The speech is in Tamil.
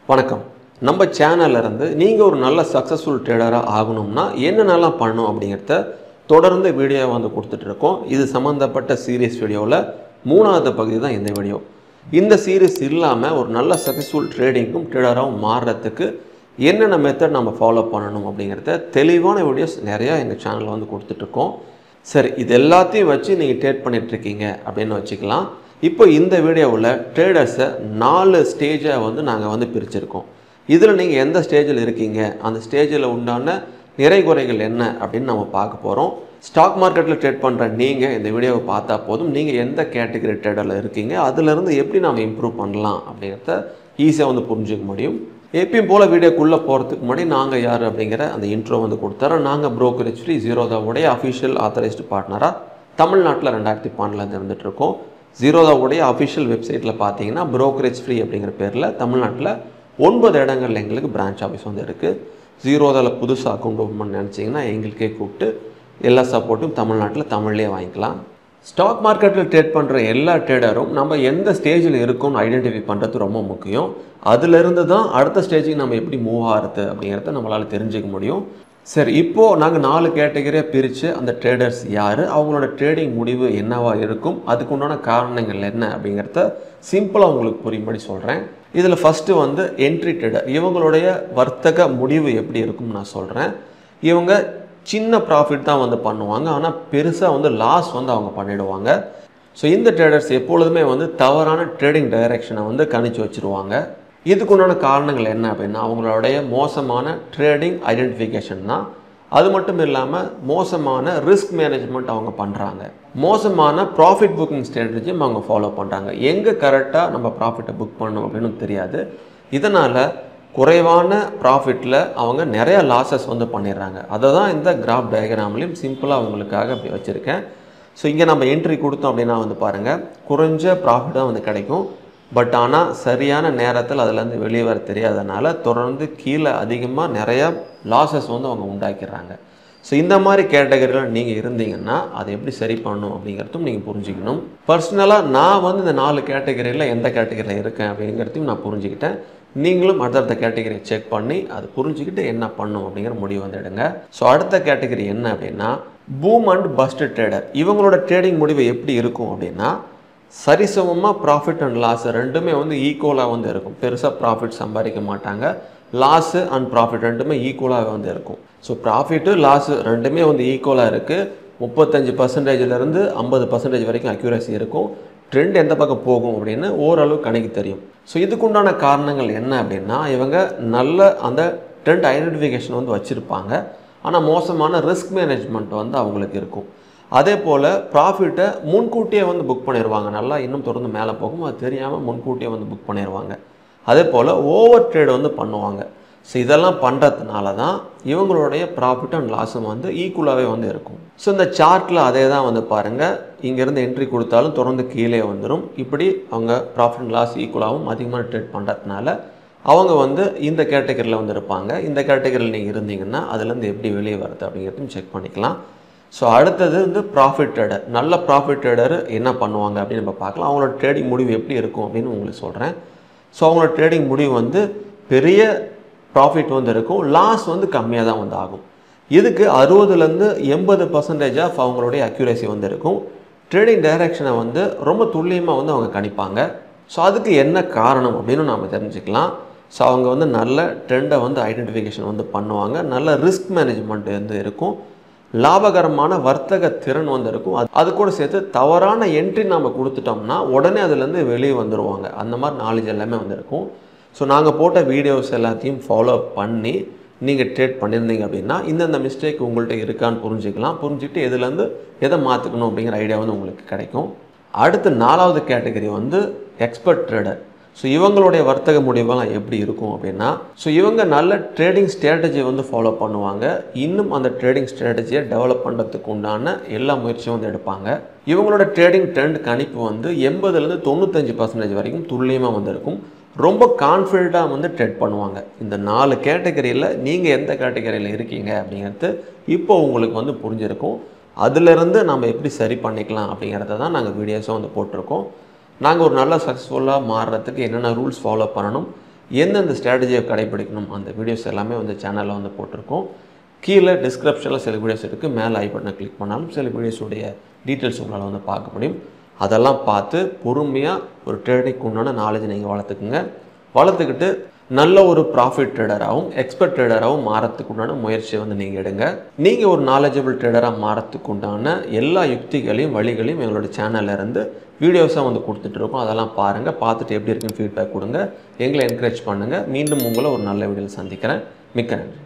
வணக்கம் நம்ம சேனல்ல இருந்து நீங்கள் ஒரு நல்ல சக்ஸஸ்ஃபுல் ட்ரேடராக ஆகணும்னா என்னென்னலாம் பண்ணணும் அப்படிங்கிறத தொடர்ந்து வீடியோ வந்து கொடுத்துட்டு இருக்கோம் இது சம்மந்தப்பட்ட சீரியஸ் வீடியோவில் மூணாவது பகுதி தான் இந்த வீடியோ இந்த சீரியஸ் இல்லாமல் ஒரு நல்ல சக்ஸஸ்ஃபுல் ட்ரேடிங்கும் ட்ரேடராகவும் மாறுறதுக்கு என்னென்ன மெத்தட் நம்ம ஃபாலோ பண்ணணும் அப்படிங்கிறத தெளிவான வீடியோஸ் நிறையா எங்கள் சேனலில் வந்து கொடுத்துட்ருக்கோம் சரி இது எல்லாத்தையும் வச்சு நீங்கள் ட்ரேட் பண்ணிகிட்ருக்கீங்க அப்படின்னு வச்சுக்கலாம் இப்போ இந்த வீடியோவில் ட்ரேடர்ஸை நாலு ஸ்டேஜை வந்து நாங்கள் வந்து பிரிச்சிருக்கோம் இதில் நீங்கள் எந்த ஸ்டேஜில் இருக்கீங்க அந்த ஸ்டேஜில் உண்டான நிறை குறைகள் என்ன அப்படின்னு நம்ம பார்க்க போகிறோம் ஸ்டாக் மார்க்கெட்டில் ட்ரேட் பண்ணுற நீங்கள் இந்த வீடியோவை பார்த்தா போதும் நீங்கள் எந்த கேட்டகரி ட்ரேடரில் இருக்கீங்க அதுலேருந்து எப்படி நம்ம இம்ப்ரூவ் பண்ணலாம் அப்படிங்கிறத ஈஸியாக வந்து புரிஞ்சுக்க முடியும் எப்பயும் போல் வீடியோக்குள்ளே போகிறதுக்கு முன்னாடி நாங்கள் யார் அப்படிங்கிற அந்த இன்ட்ரோ வந்து கொடுத்துறோம் நாங்கள் brokerage ஃப்ரீ ஜீரோதாவுடைய அஃபிஷியல் ஆத்தரைஸ்டு பார்ட்னராக தமிழ்நாட்டில் ரெண்டாயிரத்தி பன்னெண்டுலேருந்து இருந்துட்டு இருக்கோம் ஜீரோதாவுடைய அஃபிஷியல் வெப்சைட்டில் பார்த்தீங்கன்னா brokerage ஃப்ரீ அப்படிங்கிற பேரில் தமிழ்நாட்டில் ஒன்பது இடங்கள்ல எங்களுக்கு பிரான்ச் ஆஃபீஸ் வந்து இருக்குது ஜீரோதாவில் புதுசாக அக்கௌண்ட் ஓப்பன் பண்ண நினச்சிங்கன்னா எங்களுக்கே கூப்பிட்டு எல்லா சப்போர்ட்டும் தமிழ்நாட்டில் தமிழ்லேயே வாங்கிக்கலாம் ஸ்டாக் மார்க்கெட்டில் ட்ரேட் பண்ணுற எல்லா ட்ரேடரும் நம்ம எந்த ஸ்டேஜில் இருக்கோம்னு ஐடென்டிஃபை பண்ணுறது ரொம்ப முக்கியம் அதிலிருந்து தான் அடுத்த ஸ்டேஜுக்கு நம்ம எப்படி மூவ் ஆகிறது அப்படிங்கிறத நம்மளால் தெரிஞ்சுக்க முடியும் சரி இப்போது நாங்கள் நாலு கேட்டகரியாக பிரித்து அந்த ட்ரேடர்ஸ் யார் அவங்களோட ட்ரேடிங் முடிவு என்னவா இருக்கும் அதுக்கு உண்டான காரணங்கள் என்ன அப்படிங்கிறத சிம்பிளாக உங்களுக்கு புரியும்படி சொல்கிறேன் இதில் ஃபஸ்ட்டு வந்து என்ட்ரி ட்ரேடர் இவங்களுடைய வர்த்தக முடிவு எப்படி இருக்கும்னு நான் சொல்கிறேன் இவங்க சின்ன ப்ராஃபிட் தான் வந்து பண்ணுவாங்க ஆனால் பெருசாக வந்து லாஸ் வந்து அவங்க பண்ணிடுவாங்க ஸோ இந்த ட்ரேடர்ஸ் எப்பொழுதுமே வந்து தவறான ட்ரேடிங் டைரெக்ஷனை வந்து கணிச்சு வச்சுருவாங்க இதுக்குண்டான காரணங்கள் என்ன அப்படின்னா அவங்களுடைய மோசமான ட்ரேடிங் ஐடென்டிஃபிகேஷன் தான் அது மட்டும் இல்லாமல் மோசமான ரிஸ்க் மேனேஜ்மெண்ட் அவங்க பண்ணுறாங்க மோசமான ப்ராஃபிட் புக்கிங் ஸ்ட்ராட்டஜியும் அவங்க ஃபாலோ பண்ணுறாங்க எங்கே கரெக்டாக நம்ம ப்ராஃபிட்டை புக் பண்ணணும் அப்படின்னு தெரியாது இதனால் குறைவான ப்ராஃபிட்டில் அவங்க நிறைய லாஸஸ் வந்து பண்ணிடுறாங்க அதை தான் இந்த கிராஃப் டயக்ராம்லையும் சிம்பிளாக அவங்களுக்காக அப்படி வச்சுருக்கேன் ஸோ இங்கே நம்ம என்ட்ரி கொடுத்தோம் அப்படின்னா வந்து பாருங்கள் குறைஞ்ச ப்ராஃபிட் தான் வந்து கிடைக்கும் பட் ஆனால் சரியான நேரத்தில் அதுலேருந்து வெளியே வர தெரியாதனால தொடர்ந்து கீழே அதிகமாக நிறையா லாஸஸ் வந்து அவங்க உண்டாக்கிடுறாங்க ஸோ இந்த மாதிரி கேட்டகரியில் நீங்கள் இருந்தீங்கன்னா அதை எப்படி சரி பண்ணணும் அப்படிங்கிறதும் நீங்கள் புரிஞ்சுக்கணும் பர்சனலாக நான் வந்து இந்த நாலு கேட்டகரியில் எந்த கேட்டகரியில் இருக்கேன் அப்படிங்கிறதையும் நான் புரிஞ்சுக்கிட்டேன் நீங்களும் அடுத்தடுத்த கேட்டகரியை செக் பண்ணி அது புரிஞ்சுக்கிட்டு என்ன பண்ணும் அப்படிங்கிற முடிவு வந்து எடுங்க ஸோ அடுத்த கேட்டகரி என்ன அப்படின்னா பூம் அண்ட் பஸ்ட் ட்ரேடர் இவங்களோட ட்ரேடிங் முடிவு எப்படி இருக்கும் அப்படின்னா சரிசமமாக ப்ராஃபிட் அண்ட் லாஸ் ரெண்டுமே வந்து ஈக்குவலாக வந்து இருக்கும் பெருசாக ப்ராஃபிட் சம்பாதிக்க மாட்டாங்க லாஸு அண்ட் ப்ராஃபிட் ரெண்டுமே ஈக்குவலாக வந்து இருக்கும் ஸோ ப்ராஃபிட்டு லாஸு ரெண்டுமே வந்து ஈக்குவலாக இருக்குது முப்பத்தஞ்சு பர்சன்டேஜ்லேருந்து ஐம்பது பர்சன்டேஜ் வரைக்கும் அக்யூரசி இருக்கும் ட்ரெண்ட் எந்த பக்கம் போகும் அப்படின்னு ஓரளவு கணக்கு தெரியும் ஸோ இதுக்குண்டான காரணங்கள் என்ன அப்படின்னா இவங்க நல்ல அந்த ட்ரெண்ட் ஐடென்டிஃபிகேஷன் வந்து வச்சுருப்பாங்க ஆனால் மோசமான ரிஸ்க் மேனேஜ்மெண்ட் வந்து அவங்களுக்கு இருக்கும் அதே போல் ப்ராஃபிட்டை முன்கூட்டியே வந்து புக் பண்ணிடுவாங்க நல்லா இன்னும் தொடர்ந்து மேலே போகும் அது தெரியாமல் முன்கூட்டியே வந்து புக் பண்ணிடுவாங்க அதே போல் ஓவர் ட்ரேட் வந்து பண்ணுவாங்க ஸோ இதெல்லாம் பண்ணுறதுனால தான் இவங்களுடைய ப்ராஃபிட் அண்ட் லாஸும் வந்து ஈக்குவலாகவே வந்து இருக்கும் ஸோ இந்த சார்ட்டில் அதே தான் வந்து பாருங்கள் இங்கேருந்து என்ட்ரி கொடுத்தாலும் தொடர்ந்து கீழே வந்துடும் இப்படி அவங்க ப்ராஃபிட் அண்ட் லாஸ் ஈக்குவலாகவும் அதிகமாக ட்ரேட் பண்ணுறதுனால அவங்க வந்து இந்த கேட்டகரியில் வந்து இருப்பாங்க இந்த கேட்டகரியில் நீங்கள் இருந்தீங்கன்னா அதுலேருந்து எப்படி வெளியே வருது அப்படிங்கிறதையும் செக் பண்ணிக்கலாம் ஸோ அடுத்தது வந்து ப்ராஃபிட் ட்ரேடர் நல்ல ப்ராஃபிட் ட்ரேடர் என்ன பண்ணுவாங்க அப்படின்னு நம்ம பார்க்கலாம் அவங்களோட ட்ரேடிங் முடிவு எப்படி இருக்கும் அப்படின்னு உங்களுக்கு சொல்கிறேன் ஸோ அவங்களோட ட்ரேடிங் முடிவு வந்து பெரிய ப்ராஃபிட் வந்து இருக்கும் லாஸ் வந்து கம்மியாக தான் வந்து ஆகும் இதுக்கு அறுபதுலேருந்து எண்பது பர்சன்டேஜ் ஆஃப் அவங்களுடைய அக்யூரேசி வந்து இருக்கும் ட்ரேடிங் டைரக்ஷனை வந்து ரொம்ப துல்லியமாக வந்து அவங்க கணிப்பாங்க ஸோ அதுக்கு என்ன காரணம் அப்படின்னு நாம் தெரிஞ்சுக்கலாம் ஸோ அவங்க வந்து நல்ல ட்ரெண்டை வந்து ஐடென்டிஃபிகேஷன் வந்து பண்ணுவாங்க நல்ல ரிஸ்க் மேனேஜ்மெண்ட் வந்து இருக்கும் லாபகரமான வர்த்தக திறன் வந்து இருக்கும் அது அது கூட சேர்த்து தவறான என்ட்ரி நம்ம கொடுத்துட்டோம்னா உடனே அதுலேருந்து வெளியே வந்துடுவாங்க அந்த மாதிரி நாலேஜ் எல்லாமே வந்து இருக்கும் ஸோ நாங்கள் போட்ட வீடியோஸ் எல்லாத்தையும் ஃபாலோ பண்ணி நீங்கள் ட்ரேட் பண்ணியிருந்தீங்க அப்படின்னா இந்தந்த மிஸ்டேக் உங்கள்கிட்ட இருக்கான்னு புரிஞ்சுக்கலாம் புரிஞ்சுட்டு எதுலேருந்து எதை மாற்றிக்கணும் அப்படிங்கிற ஐடியா வந்து உங்களுக்கு கிடைக்கும் அடுத்து நாலாவது கேட்டகரி வந்து எக்ஸ்பர்ட் ட்ரேடர் ஸோ இவங்களுடைய வர்த்தக முடிவெல்லாம் எப்படி இருக்கும் அப்படின்னா ஸோ இவங்க நல்ல ட்ரேடிங் ஸ்ட்ராட்டஜி வந்து ஃபாலோ பண்ணுவாங்க இன்னும் அந்த ட்ரேடிங் ஸ்ட்ராட்டஜியை டெவலப் பண்ணுறதுக்கு உண்டான எல்லா முயற்சியும் வந்து எடுப்பாங்க இவங்களோட ட்ரேடிங் ட்ரெண்ட் கணிப்பு வந்து எண்பதுலேருந்து தொண்ணூத்தஞ்சு பர்சன்டேஜ் வரைக்கும் துல்லியமாக வந்து இருக்கும் ரொம்ப கான்ஃபிடண்ட்டாக வந்து ட்ரேட் பண்ணுவாங்க இந்த நாலு கேட்டகரியில் நீங்கள் எந்த கேட்டகரியில் இருக்கீங்க அப்படிங்கிறது இப்போ உங்களுக்கு வந்து புரிஞ்சிருக்கும் அதிலிருந்து நம்ம எப்படி சரி பண்ணிக்கலாம் அப்படிங்கிறத தான் நாங்கள் வீடியோஸும் வந்து போட்டிருக்கோம் நாங்கள் ஒரு நல்ல சக்ஸஸ்ஃபுல்லாக மாறுறதுக்கு என்னென்ன ரூல்ஸ் ஃபாலோ பண்ணணும் எந்தெந்த ஸ்ட்ராட்டஜியை கடைபிடிக்கணும் அந்த வீடியோஸ் எல்லாமே வந்து சேனலில் வந்து போட்டிருக்கோம் கீழே டிஸ்கிரிப்ஷனில் சில வீடியோஸ் இருக்குது மேலே ஐ பட்டனை கிளிக் பண்ணாலும் சில வீடியோஸுடைய டீட்டெயில்ஸ் உங்களால் வந்து பார்க்க முடியும் அதெல்லாம் பார்த்து பொறுமையாக ஒரு ட்ரேடிங்க்கு உண்டான நாலேஜ் நீங்கள் வளர்த்துக்குங்க வளர்த்துக்கிட்டு நல்ல ஒரு ப்ராஃபிட் ட்ரேடராகவும் எக்ஸ்பர்ட் ட்ரேடராகவும் மாறத்துக்கு உண்டான முயற்சியை வந்து நீங்கள் எடுங்க நீங்கள் ஒரு நாலேஜபிள் ட்ரேடராக மாறத்துக்கு உண்டான எல்லா யுக்திகளையும் வழிகளையும் எங்களோட சேனல்ல இருந்து வீடியோஸாக வந்து கொடுத்துட்ருக்கோம் அதெல்லாம் பாருங்கள் பார்த்துட்டு எப்படி இருக்குன்னு ஃபீட்பேக் கொடுங்க எங்களை என்கரேஜ் பண்ணுங்கள் மீண்டும் உங்களை ஒரு நல்ல வீடியோவில் சந்திக்கிறேன் மிக்க நன்றி